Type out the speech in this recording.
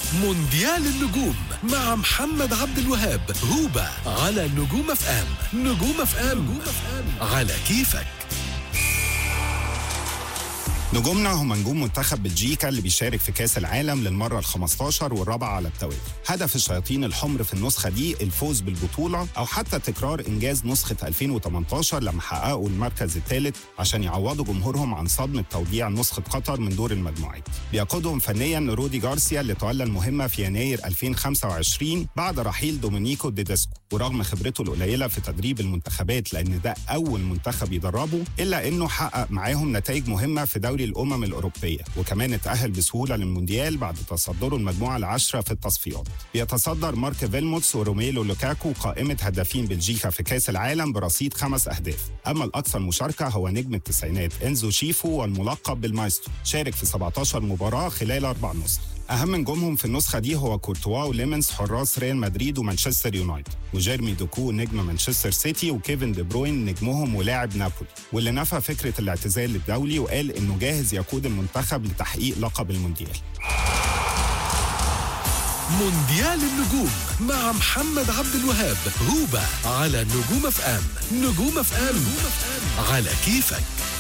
مونديال النجوم مع محمد عبد الوهاب هوبا على نجوم اف ام نجوم اف ام على كيفك نجومنا هم نجوم منتخب بلجيكا اللي بيشارك في كاس العالم للمرة ال 15 والرابعة على التوالي. هدف الشياطين الحمر في النسخة دي الفوز بالبطولة أو حتى تكرار إنجاز نسخة 2018 لما حققوا المركز الثالث عشان يعوضوا جمهورهم عن صدمة توديع نسخة قطر من دور المجموعات. بيقودهم فنيا رودي جارسيا اللي تولى المهمة في يناير 2025 بعد رحيل دومينيكو ديدسكو ورغم خبرته القليلة في تدريب المنتخبات لأن ده أول منتخب يدربه إلا إنه حقق معاهم نتائج مهمة في دوري الأمم الأوروبية وكمان اتأهل بسهولة للمونديال بعد تصدره المجموعة العاشرة في التصفيات بيتصدر مارك فيلموتس وروميلو لوكاكو قائمة هدافين بلجيكا في كأس العالم برصيد خمس أهداف أما الأكثر مشاركة هو نجم التسعينات إنزو شيفو والملقب بالمايسترو شارك في 17 مباراة خلال أربع نسخ أهم نجومهم في النسخة دي هو كورتوا وليمنز حراس ريال مدريد ومانشستر يونايتد وجيرمي دوكو نجم مانشستر سيتي وكيفن دي بروين نجمهم ولاعب نابولي واللي نفى فكرة الاعتزال الدولي وقال إنه جاهز يقود المنتخب لتحقيق لقب المونديال مونديال النجوم مع محمد عبد الوهاب هوبا على نجوم اف ام نجوم اف ام على كيفك